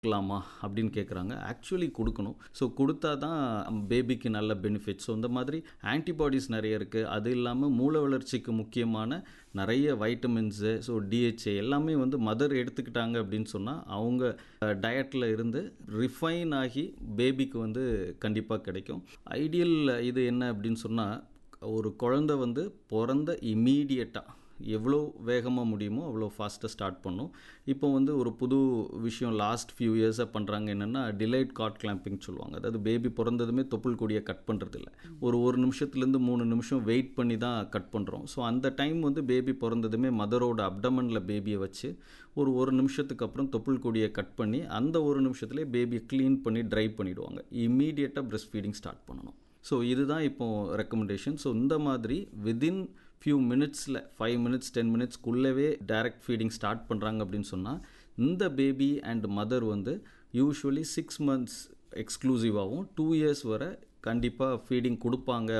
கொடுக்கலாமா அப்படின்னு கேட்குறாங்க ஆக்சுவலி கொடுக்கணும் ஸோ கொடுத்தா தான் பேபிக்கு நல்ல பெனிஃபிட் ஸோ இந்த மாதிரி ஆன்டிபாடிஸ் நிறைய இருக்குது அது இல்லாமல் மூளை வளர்ச்சிக்கு முக்கியமான நிறைய வைட்டமின்ஸு ஸோ டிஹெச்ஏ எல்லாமே வந்து மதர் எடுத்துக்கிட்டாங்க அப்படின்னு சொன்னால் அவங்க டயட்டில் இருந்து ரிஃபைன் ஆகி பேபிக்கு வந்து கண்டிப்பாக கிடைக்கும் ஐடியல் இது என்ன அப்படின்னு சொன்னால் ஒரு குழந்தை வந்து பிறந்த இம்மீடியட்டாக எவ்வளோ வேகமாக முடியுமோ அவ்வளோ ஃபாஸ்ட்டாக ஸ்டார்ட் பண்ணும் இப்போ வந்து ஒரு புது விஷயம் லாஸ்ட் ஃபியூ இயர்ஸாக பண்ணுறாங்க என்னென்னா டிலைட் காட் கிளாம்பிங் சொல்லுவாங்க அதாவது பேபி பிறந்ததுமே தொப்புள் கொடியை கட் பண்ணுறது இல்லை ஒரு ஒரு நிமிஷத்துலேருந்து மூணு நிமிஷம் வெயிட் பண்ணி தான் கட் பண்ணுறோம் ஸோ அந்த டைம் வந்து பேபி பிறந்ததுமே மதரோட அப்டமனில் பேபியை வச்சு ஒரு ஒரு நிமிஷத்துக்கு அப்புறம் தொப்புள் கொடியை கட் பண்ணி அந்த ஒரு நிமிஷத்துலேயே பேபியை க்ளீன் பண்ணி ட்ரை பண்ணிவிடுவாங்க இம்மீடியட்டாக பிரெஸ்ட் ஃபீடிங் ஸ்டார்ட் பண்ணணும் ஸோ இதுதான் இப்போ ரெக்கமெண்டேஷன் ஸோ இந்த மாதிரி விதின் ஃபியூ மினிட்ஸில் ஃபைவ் மினிட்ஸ் டென் மினிட்ஸ்க்குள்ளவே டைரக்ட் ஃபீடிங் ஸ்டார்ட் பண்ணுறாங்க அப்படின்னு சொன்னால் இந்த பேபி அண்ட் மதர் வந்து யூஸ்வலி சிக்ஸ் மந்த்ஸ் எக்ஸ்க்ளூசிவாகவும் டூ இயர்ஸ் வரை கண்டிப்பாக ஃபீடிங் கொடுப்பாங்க